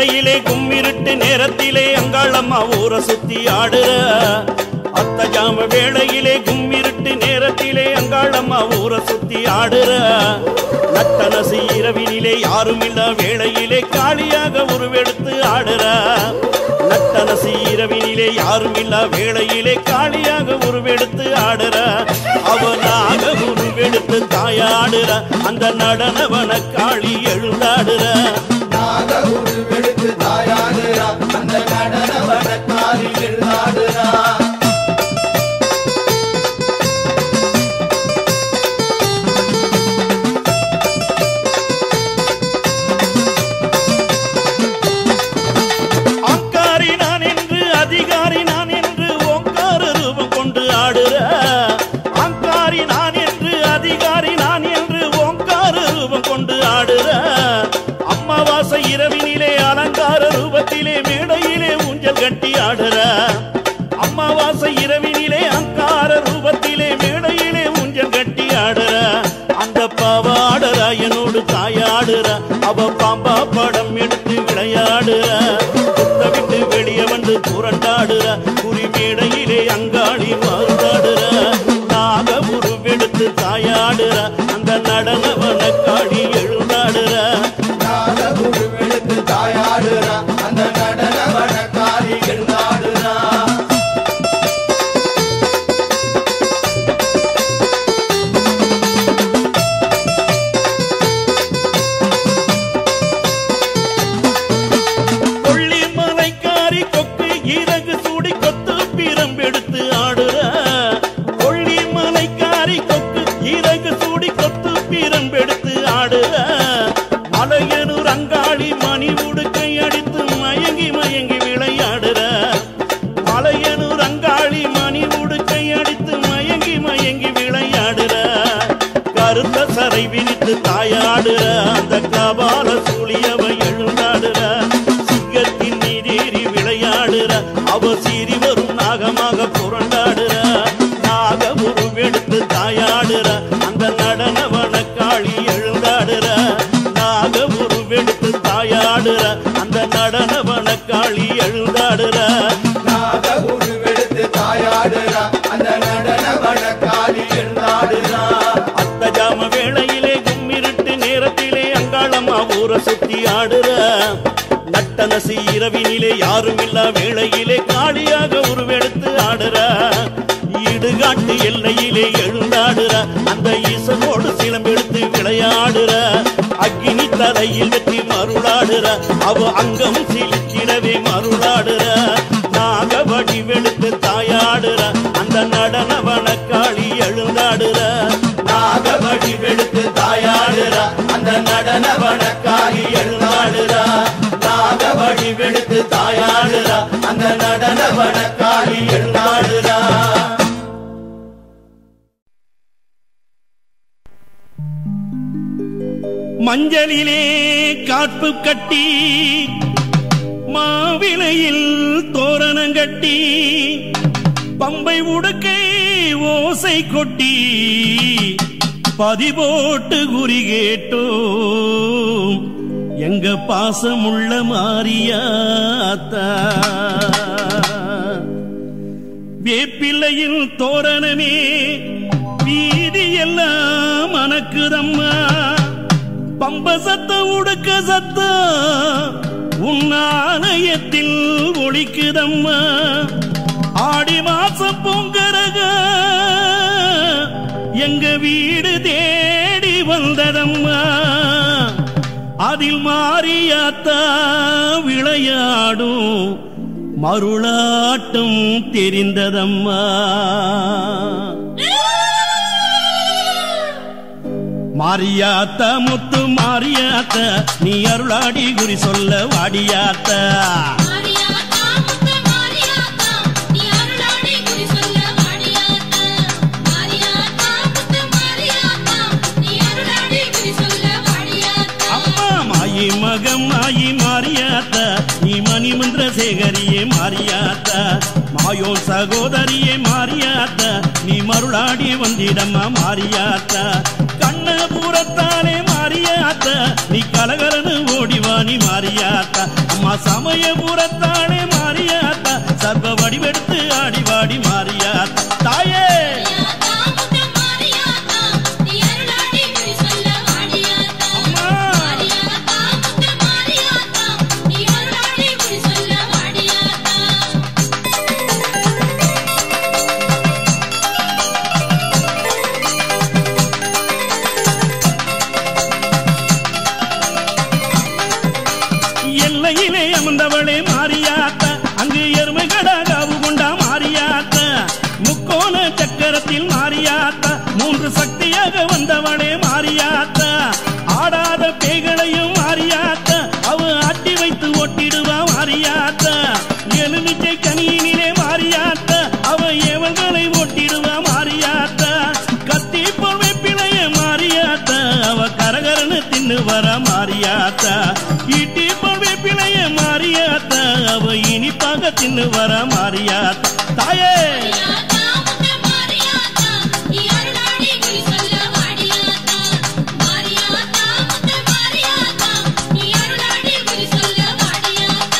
வேளையிலே கும்மிருட்டு நேரத்திலே அங்காளம்மா ஊரை சுத்தி ஆடுற அத்தஜாம வேளையிலே கும்மிருட்டு நேரத்திலே அங்காளம்மா ஊரை சுத்தி ஆடுற நட்டனசு இரவினிலே யாரும் இல்ல வேளையிலே காளியாக உருவெடுத்து ஆடுற நட்டனசு இரவினிலே யாரும் இல்ல வேளையிலே காளியாக உருவெடுத்து ஆடுற அவனாக உருவெடுத்து தாயாடுற அந்த நடனவன காளி எழுந்தாடுற நாக உருவெடுத்து தாயாடுறா அந்த நடன வடக்காரி எழுதாடுறா ஆங்காரி நான் என்று அதிகாரி நான் என்று ஓங்கார ரூபம் கொண்டு ஆடுற ஆங்காரி நான் என்று அதிகாரி நான் என்று ஓங்கார ரூபம் கொண்டு ஆடுற அமாவாசை இரவினிலே அலங்கார ரூபத்திலே மேடையிலே ஊஞ்சல் கட்டி ஆடுற அமாவாசை இரவினிலே அங்கார ரூபத்திலே மேடையிலே ஊஞ்சல் கட்டி ஆடுற அந்த பாவாடுற என்னோடு தாயாடுற அவ பாம்பா படம் எடுத்து விளையாடுற குத்த விட்டு வெளியே வந்து புரண்டாடுற குறி மேடையிலே அங்காளி மருந்தாடுற நாக உருவெடுத்து தாயாடுற அந்த நடனவன காளி எழுந்தாடுற நாக உருவெடுத்து தாயாடுறா அந்த நடன வடக்காரி எழுதாடுறா கொள்ளி மலைக்காரி கொக்கு இறகு சூடி கொத்து பிரம்பெடுத்து ஆடுற கொள்ளி மலைக்காரி கொக்கு இறகு சூடி கொத்து பிரம்பெடுத்து ஆடுற மலையனூர் அங்காளி மணி உடுக்கை அடித்து மயங்கி மயங்கி விளையாடுற மலையனூர் அங்காளி மணி உடுக்கை அடித்து மயங்கி மயங்கி விளையாடுற கருத்த சரை விரித்து தாயாடுற அந்த கபால சூழியவ எழுந்தாடுற சிங்கத்தின் நீரேறி விளையாடுற அவ சீறி வரும் நாகமாக புரண்டாடுற நாக உருவெடுத்து தாயாடுற அந்த நடனவன காளி எழுந்தாடுற நாக உருவெடுத்து தாயாடுற அந்த நடனவன காளி எழுந்தாடுற நாக உருவெடுத்து தாயாடுறா அந்த நடன வடக்காரி எழுதாடுறா அத்தஜாம வேளையிலே கும்மிருட்டு நேரத்திலே அங்காளம்மா ஊரை சுத்தி ஆடுற நட்டனசி இரவினிலே யாரும் இல்ல வேளையிலே காளியாக உருவெடுத்து ஆடுற இடுகாட்டு எல்லையிலே எழுந்தாடுற அந்த ஈசனோடு சிலம்பெடுத்து விளையாடுற அக்கினி தலையில் வெற்றி மருளாடுற அவ அங்கம் சிலித்திடவே மருளாடுற நாக வடிவெடுத்து தாயாடுற அந்த நடனவன காளி எழுந்தாடுற நாக வடிவெடுத்து தாயாடுறா அந்த நடன வடக்காரி எழுதாடுறா நாக வடிவெடுத்து தாயாடுறா அந்த நடன வடக்காரி எழுதாடுறா மஞ்சளிலே காப்பு கட்டி மாவிலையில் தோரணம் கட்டி பம்பை உடுக்கை ஓசை கொட்டி பதிபோட்டு குறி கேட்டோம் எங்க பாசமுள்ள மாரியாத்தா வேப்பிள்ளையில் தோரணமே வீதி எல்லாம் மணக்குதம்மா பம்ப சத்தம் உடுக்க சத்தம் உன் ஆலயத்தில் ஒழிக்குதம்மா ஆடி மாசம் பொங்கரக எங்க வீடு தேடி வந்ததம்மா அதில் மாரியாத்தா விளையாடும் மருளாட்டம் தெரிந்ததம்மா மாரியாத்த முத்து மாரியாத்த நீ அருளாடி குறி சொல்ல வாடியாத்த மாரியாத்தா முத்து மாரியாத்தா நீ அருளாடி குறி சொல்ல வாடியாத்தா மாரியாத்தா முத்து மாரியாத்தா நீ அருளாடி குறி சொல்ல வாடியாத்தா அம்மா மாயி மகம் மாயி மாரியாத்த நீ மணிமந்திர சேகரியே மாரியாத்த மாயோன் சகோதரியே மாரியாத்த நீ மருளாடி வந்திடம்மா மாரியாத்த கண்ணபுரத்தாலே மாரியாத்த மாரியாத்த நீ கலகலன்னு ஓடிவாணி மாரியாத்தா அம்மா சமயபுரத்தானே மாரியாத்தா சர்வ வடிவெடுத்து ஆடிவாடி மாரியாத்தா தாயே மாரியாத்தா முத்து மாரியாத்தா நீ அருளாடி குறி சொல்ல வாடியாத்தா அம்மா. மாரியாத்தா முத்து மாரியாத்தா நீ அருளாடி குறி சொல்ல வாடியாத்தா எல்லையிலே அமர்ந்தவளே மாரியாத்தா அங்கு எருமைகடா காவு கொண்டா மாரியாத்தா முக்கோண சக்கரத்தில் மாரியாத்தா மூன்று சக்தியாக வந்தவளே மாரியாத்தா ஆடாத பேய்களையும் மாரியாத்தா அவ ஆட்டி வைத்து ஒட்டிடுவா மாரியாத்தா எலுமிச்சை கனியினிலே மாரியாத்தா அவ ஏவல்களை ஒட்டிடுவா மாரியாத்தா கத்தி போல் வெப்பிலைய மாரியாத்தா அவ கரகரன்னு தின்னு வர மாரியாத்தா ஈட்டி போல் வெப்பிலைய மாரியாத்தா அவ இனிப்பாக தின்னு வர மாரியாத்தா தாயே மாரியாத்தா முத்து மாரியாத்தா நீ அருளாடி குறி சொல்ல வாடியாத்தா மாரியாத்தா முத்து மாரியாத்தா நீ அருளாடி குறி சொல்ல வாடியாத்தா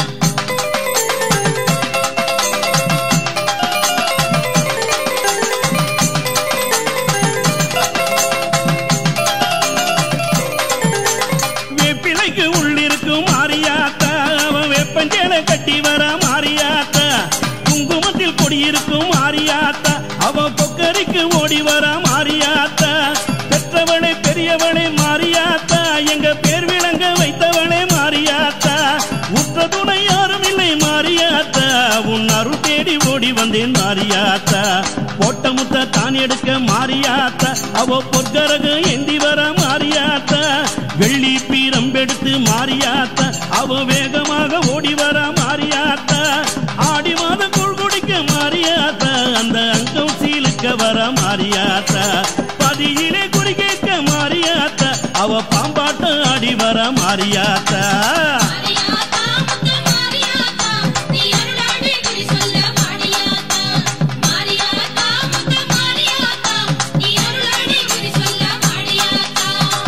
வேப்பிலைக்கு உள்ளிருக்கும் மாரியாத்தா அவன் வெப்பஞ்சேல கட்டி வர மாரியாத்தா குங்குமத்தில் கொடியிருக்கும் மாரியாத்தா அவன் பொக்கரிக்கு ஓடி வர மாரியாத்தா பெற்றவளே பெரியவளே மாரியாத்தா எங்க பேர் விளங்க வைத்தவளே மாரியாத்தா உற்ற துணை யாரும் இல்லை மாரியாத்தா உன் அருள் தேடி ஓடி வந்தேன் மாரியாத்தா போட்ட முத்த தான் எடுக்க மாரியாத்தா அவ பொற்கரகு ஏந்தி வர மாரியாத்தா வெள்ளி பீரம்பெடுத்து மாரியாத்தா அவ வேகமாக ஓடி வர மாரியாத்தா ஆடி மாத கூழ் குடிக்க மாரியாத்தா அந்த அங்கம் சீலுக்க வர மாரியாத்தா பதியிலே குறி கேட்க மாரியாத்தா அவ பாம்பாட்டம் ஆடி வர மாரியாத்தா மாரியாத்தா முத்து மாரியாத்தா நீ அருளாடி குறி சொல்ல வாடியாத்தா மாரியாத்தா முத்து மாரியாத்தா நீ அருளாடி குறி சொல்ல வாடியாத்தா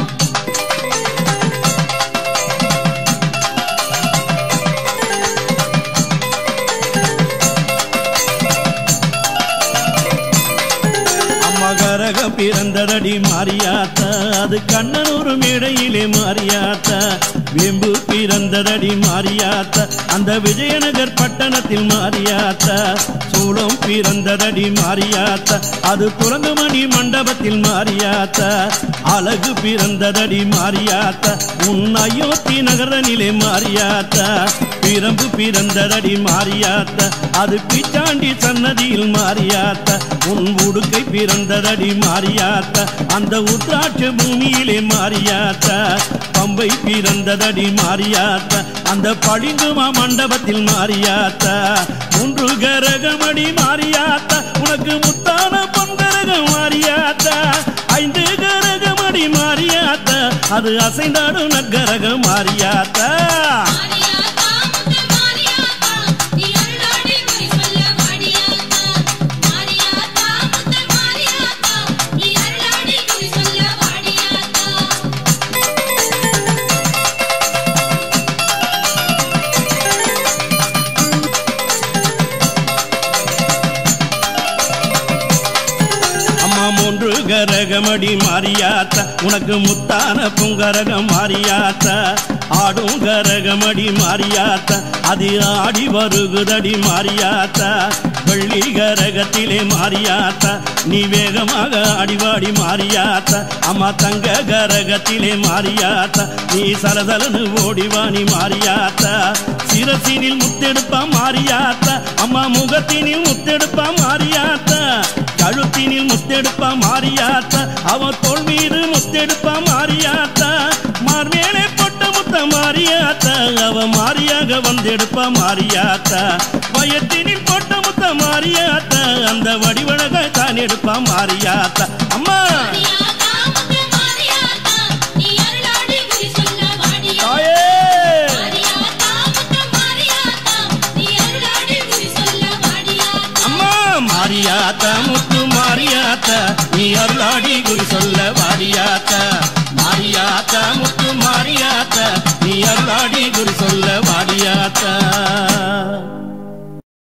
அம்மா கரக பிறந்ததடி மாரியாத்தா அது கண்ணனூர் மேடையிலே மாரியாத்தா வேம்பு பிறந்ததடி மாரியாத்தா அந்த விஜயநகர் பட்டணத்தில் மாரியாத்தா சூளம் பிறந்ததடி மாரியாத்தா அது துறங்குமணி மண்டபத்தில் மாரியாத்தா அழகு பிறந்ததடி மாரியாத்தா உன் அயோத்தி நகரனிலே மாரியாத்தா பிரம்பு பிறந்ததடி மாரியாத்தா அது பிச்சாண்டி சன்னதியில் மாரியாத்தா உன் உடுக்கை பிறந்ததடி மாரியாத்தா அந்த உத்ராட்ச பூமியிலே மாரியாத்தா பம்பை பிறந்ததடி மாரியாத்தா அந்த பளிங்குமா மண்டபத்தில் மாரியாத்தா மூன்று கரகமடி மாரியாத்தா உனக்கு முத்தான பொன்கரகம் மாரியாத்தா ஐந்து கரகமடி மாரியாத்தா அது அசைந்தாடும் நற்கரகம் மாரியாத்தா மாரியாத்தா முத்து மாரியாத்தா நீ அருளாடி குறி சொல்ல வாடியாத்தா மாரியாத்தா முத்து மாரியாத்தா நீ அருளாடி குறி சொல்ல வாடியாத்தா அம்மா மூன்று கரகமடி மாரியாத்தா உனக்கு முத்தான புங்கரகம் மாரியாத்தா ஆடும் கரகமடி மாரியாத்தா அது ஆடி வருகுதடி மாரியாத்தா வெள்ளி கரகத்திலே மாரியாத்தா நீ வேகமாக அடிவாடி மாரியாத்தா அம்மா தங்க கரகத்திலே மாரியாத்தா நீ சலசலனு ஓடிவாணி மாரியாத்தா சிரசினில் முத்தெடுப்பா மாரியாத்தா அம்மா முகத்தினில் முத்தெடுப்பா மாரியாத்தா கழுத்தினில் முத்தெடுப்பா மாரியாத்தா அவ தோல் மீது முத்தெடுப்பா மாரியாத்தா மார்மேலே பொட்ட முத்த மாரியாத்தா அவ மாரியாக வந்தெடுப்பா மாரியாத்தா வயத்தினில் பொட்ட முத்த மாரியாத்தா அந்த வடிவழக தான் எடுப்பா மாரியாத்தா அம்மா மாரியாத்தா முத்து மாரியாத்தா நீ அருளாடி குறி சொல்ல வாடியாத்தா தாயே மாரியாத்தா முத்து மாரியாத்தா நீ அருளாடி குறி சொல்ல வாடியாத்தா அம்மா மாரியாத்தா முத்து மாரியாத்தா நீ அருளாடி குறி சொல்ல